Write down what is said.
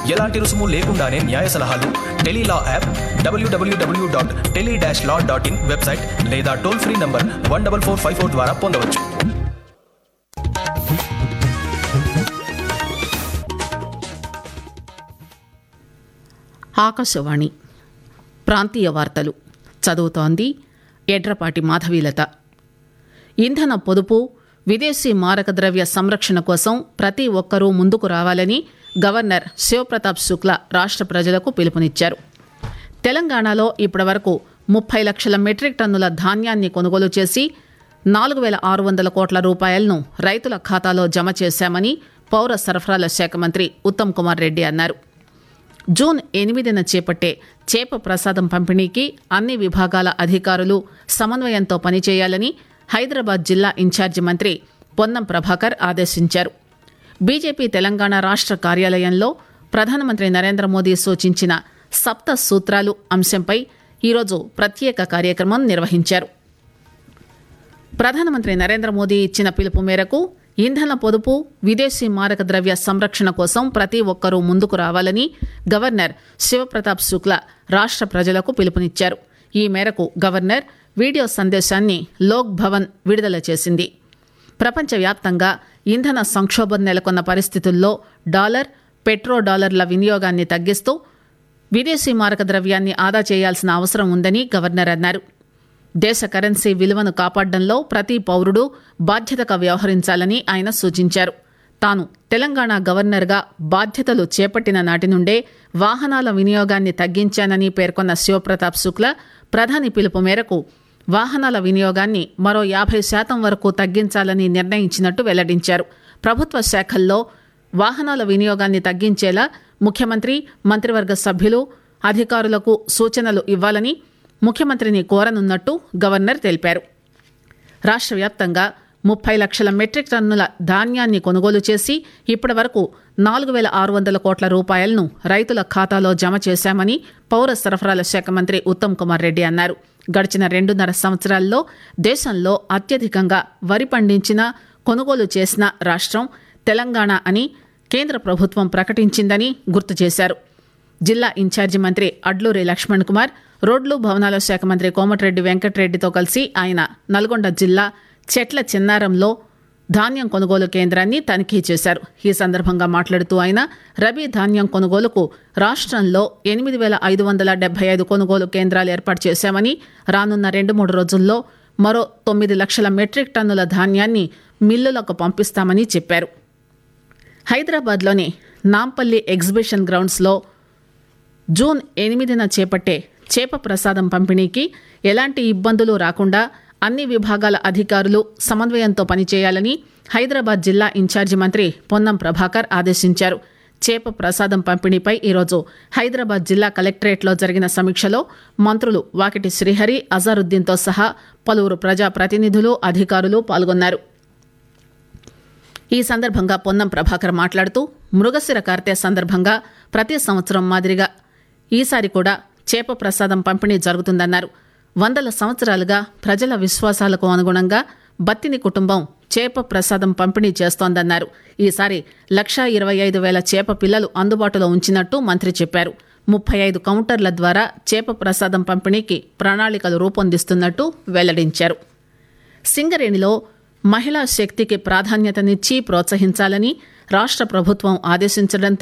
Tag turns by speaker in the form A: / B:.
A: ఎలాంటి రుసుము లేకుండానే న్యాయ సలహాలు టెలీలా యాప్ డబ్ల్యూడబ్ల్యూడబ్ల్యూ dot tele dash law dot in website లేదా toll free number one double four five four ద్వారా పొందవచ్చు
B: ఆకాశవాణి ప్రాంతీయ వార్తలు చదువుతోంది ఎడ్రపాటి మాధవీలత ఇంధన పొదుపు విదేశీ మారక ద్రవ్య సంరక్షణ కోసం ప్రతి ఒక్కరూ ముందుకు రావాలని గవర్నర్ శివప్రతాప్ శుక్లా రాష్ట్ర ప్రజలకు పిలుపునిచ్చారు తెలంగాణలో ఇప్పటివరకు ముప్పై లక్షల మెట్రిక్ టన్నుల ధాన్యాన్ని కొనుగోలు చేసి నాలుగు వేల ఆరు వందల కోట్ల రూపాయలను రైతుల ఖాతాలో జమ చేశామని పౌర సరఫరాల శాఖ మంత్రి ఉత్తమ్ కుమార్ రెడ్డి అన్నారు జూన్ ఎనిమిదిన చేపట్టే చేప ప్రసాదం పంపిణీకి అన్ని విభాగాల అధికారులు సమన్వయంతో పనిచేయాలని హైదరాబాద్ జిల్లా ఇన్ఛార్జి మంత్రి పొన్నం ప్రభాకర్ ఆదేశించారు బీజేపీ తెలంగాణ రాష్ట్ర కార్యాలయంలో ప్రధానమంత్రి నరేంద్ర మోదీ సూచించిన సప్త సూత్రాలు అంశంపై ఈరోజు ప్రత్యేక కార్యక్రమం నిర్వహించారు ప్రధానమంత్రి నరేంద్ర మోదీ ఇచ్చిన పిలుపు మేరకు ఇంధన పొదుపు విదేశీ మారక ద్రవ్య సంరక్షణ కోసం ప్రతి ఒక్కరూ ముందుకు రావాలని గవర్నర్ శివప్రతాప్ శుక్లా రాష్ట్ర ప్రజలకు పిలుపునిచ్చారు ఈ మేరకు గవర్నర్ వీడియో సందేశాన్ని లోక్ భవన్ విడుదల చేసింది ప్రపంచవ్యాప్తంగా ఇంధన సంక్షోభం నెలకొన్న పరిస్థితుల్లో డాలర్ పెట్రో డాలర్ల వినియోగాన్ని తగ్గిస్తూ విదేశీ మారక ద్రవ్యాన్ని ఆదా చేయాల్సిన అవసరం ఉందని గవర్నర్ అన్నారు దేశ కరెన్సీ విలువను కాపాడడంలో ప్రతి పౌరుడు బాధ్యతగా వ్యవహరించాలని ఆయన సూచించారు తాను తెలంగాణ గవర్నర్గా బాధ్యతలు చేపట్టిన నాటి నుండే వాహనాల వినియోగాన్ని తగ్గించానని పేర్కొన్న శివప్రతాప్ శుక్లా ప్రధాని పిలుపు మేరకు వాహనాల వినియోగాన్ని మరో యాభై శాతం వరకు తగ్గించాలని నిర్ణయించినట్టు వెల్లడించారు ప్రభుత్వ శాఖల్లో వాహనాల వినియోగాన్ని తగ్గించేలా ముఖ్యమంత్రి మంత్రివర్గ సభ్యులు అధికారులకు సూచనలు ఇవ్వాలని ముఖ్యమంత్రిని కోరనున్నట్టు గవర్నర్ తెలిపారు రాష్ట్ర వ్యాప్తంగా ముప్పై లక్షల మెట్రిక్ టన్నుల ధాన్యాన్ని కొనుగోలు చేసి ఇప్పటి వరకు నాలుగు వేల ఆరు వందల కోట్ల రూపాయలను రైతుల ఖాతాలో జమ చేశామని పౌర సరఫరాల శాఖ మంత్రి ఉత్తమ్ కుమార్ రెడ్డి అన్నారు గడిచిన రెండున్నర సంవత్సరాల్లో దేశంలో అత్యధికంగా వరి పండించిన కొనుగోలు చేసిన రాష్ట్రం తెలంగాణ అని కేంద్ర ప్రభుత్వం ప్రకటించిందని గుర్తు చేశారు జిల్లా ఇన్ఛార్జి మంత్రి అడ్లూరి లక్ష్మణ్ కుమార్ రోడ్లు భవనాల శాఖ మంత్రి కోమటిరెడ్డి వెంకటరెడ్డితో కలిసి ఆయన నల్గొండ జిల్లా చెట్ల చిన్నారంలో ధాన్యం కొనుగోలు కేంద్రాన్ని తనిఖీ చేశారు ఈ సందర్భంగా మాట్లాడుతూ ఆయన రబీ ధాన్యం కొనుగోలుకు రాష్ట్రంలో ఎనిమిది వేల ఐదు వందల డెబ్బై ఐదు కొనుగోలు కేంద్రాలు ఏర్పాటు చేశామని రానున్న రెండు మూడు రోజుల్లో మరో తొమ్మిది లక్షల మెట్రిక్ టన్నుల ధాన్యాన్ని మిల్లులకు పంపిస్తామని చెప్పారు హైదరాబాద్లోని నాంపల్లి ఎగ్జిబిషన్ గ్రౌండ్స్లో జూన్ ఎనిమిదిన చేపట్టే చేప ప్రసాదం పంపిణీకి ఎలాంటి ఇబ్బందులు రాకుండా అన్ని విభాగాల అధికారులు సమన్వయంతో పనిచేయాలని హైదరాబాద్ జిల్లా ఇన్ఛార్జి మంత్రి పొన్నం ప్రభాకర్ ఆదేశించారు చేప ప్రసాదం పంపిణీపై ఈరోజు హైదరాబాద్ జిల్లా కలెక్టరేట్లో జరిగిన సమీక్షలో మంత్రులు వాకిటి శ్రీహరి అజారుద్దీన్తో సహా పలువురు ప్రజాప్రతినిధులు అధికారులు పాల్గొన్నారు ఈ సందర్భంగా పొన్నం ప్రభాకర్ మాట్లాడుతూ మృగశిర కార్తె సందర్భంగా ప్రతి సంవత్సరం మాదిరిగా ఈసారి కూడా చేప ప్రసాదం పంపిణీ జరుగుతుందన్నారు వందల సంవత్సరాలుగా ప్రజల విశ్వాసాలకు అనుగుణంగా బత్తిని కుటుంబం చేప ప్రసాదం పంపిణీ చేస్తోందన్నారు ఈసారి లక్షా ఇరవై ఐదు వేల చేప పిల్లలు అందుబాటులో ఉంచినట్టు మంత్రి చెప్పారు ముప్పై ఐదు కౌంటర్ల ద్వారా చేప ప్రసాదం పంపిణీకి ప్రణాళికలు రూపొందిస్తున్నట్టు వెల్లడించారు సింగరేణిలో మహిళా శక్తికి ప్రాధాన్యతనిచ్చి ప్రోత్సహించాలని రాష్ట్ర ప్రభుత్వం ఆదేశించడంతో